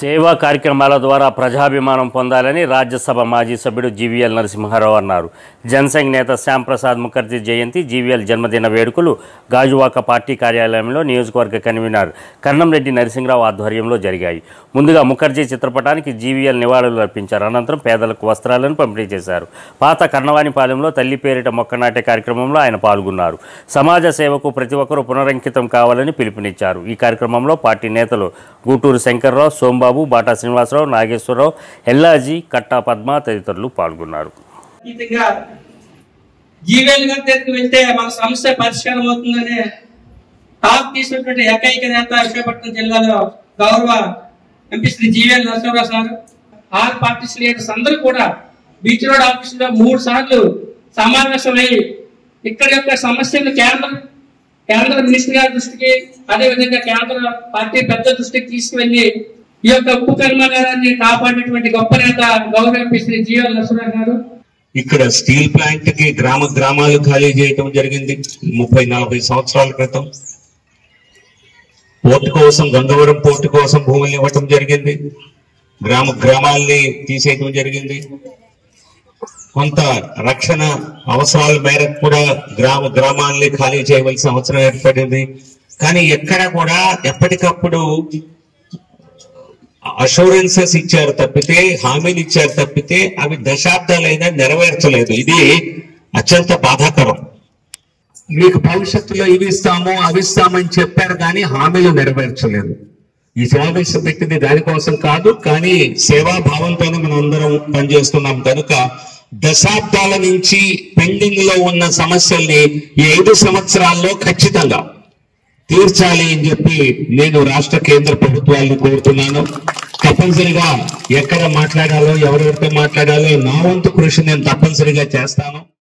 సేవా కార్యక్రమాల ద్వారా ప్రజాభిమానం పొందాలని రాజ్యసభ మాజీ సభ్యుడు జీవీఎల్ నరసింహారావు అన్నారు జనసంఘ్ నేత శ్యాంప్రసాద్ ముఖర్జీ జయంతి జీవీఎల్ జన్మదిన వేడుకలు గాజువాక పార్టీ కార్యాలయంలో నియోజకవర్గ కన్వీనర్ కన్నంరెడ్డి నరసింహరావు ఆధ్వర్యంలో జరిగాయి ముందుగా ముఖర్జీ చిత్రపటానికి జీవీఎల్ నివాళులు అర్పించారు అనంతరం పేదలకు వస్త్రాలను పంపిణీ చేశారు పాత కన్నవానిపాలెంలో తల్లి పేరిట మొక్క నాటే కార్యక్రమంలో ఆయన పాల్గొన్నారు సమాజ సేవకు ప్రతి ఒక్కరూ పునరంకితం కావాలని పిలుపునిచ్చారు ఈ కార్యక్రమంలో పార్టీ నేతలు గూటూరు శంకర్రావు సోంబాబు బాటా శ్రీనివాసరావు నాగేశ్వరరావు ఎల్లాజీ కట్టా పద్మ తదితరులు పాల్గొన్నారు అతీతంగా జీవేల్ గారి దగ్గరికి వెళ్తే మన సమస్య పరిష్కారం అవుతుందనే టాప్ తీసినటువంటి ఏకైక నేత విశాఖపట్నం జిల్లాలో గౌరవ MP Shri GVL Narasimha Rao sir all parties leaders అందరూ కూడా బీచ్ రోడ్ ఆఫీస్ లో మూడు సార్లు సమావేశమై ఇక్కడ యొక్క సమస్యలు కేంద్ర కేంద్ర మినిస్టర్ గారి దృష్టికి అదే విధంగా కేంద్ర పార్టీ పెద్ద దృష్టికి తీసుకువెళ్లి ఈ యొక్క ఉప్పు కర్మాగారాన్ని కాపాడినటువంటి గొప్ప నేత గౌరవ ఎంపీ శ్రీ జీవన్ నరసింహరావు గారు ఇక్కడ స్టీల్ ప్లాంట్ కి గ్రామ గ్రామాలు ఖాళీ చేయటం జరిగింది ముప్పై నలభై సంవత్సరాల క్రితం పోర్టు కోసం గంగవరం పోర్టు కోసం భూములు ఇవ్వటం జరిగింది గ్రామ గ్రామాల్ని తీసేయటం జరిగింది కొంత రక్షణ అవసరాల మేరకు కూడా గ్రామ గ్రామాల్ని ఖాళీ చేయవలసిన అవసరం ఏర్పడింది కానీ ఎక్కడ కూడా ఎప్పటికప్పుడు అషూరెన్సెస్ ఇచ్చారు తప్పితే హామీలు ఇచ్చారు తప్పితే అవి దశాబ్దాలైనా నెరవేర్చలేదు ఇది అత్యంత బాధాకరం మీకు భవిష్యత్తులో ఇవి ఇస్తాము అవి ఇస్తామని చెప్పారు కానీ హామీలు నెరవేర్చలేదు ఈ సమావేశం పెట్టింది దానికోసం కాదు కానీ సేవాభావంతోనే మనం అందరం పనిచేస్తున్నాం కనుక దశాబ్దాల నుంచి పెండింగ్ లో ఉన్న సమస్యల్ని ఈ ఐదు సంవత్సరాల్లో ఖచ్చితంగా తీర్చాలి అని చెప్పి నేను రాష్ట్ర కేంద్ర ప్రభుత్వాలను కోరుతున్నాను తప్పనిసరిగా ఎక్కడ మాట్లాడాలో ఎవరెవరితో మాట్లాడాలో నా వంతు కృషి నేను తప్పనిసరిగా చేస్తాను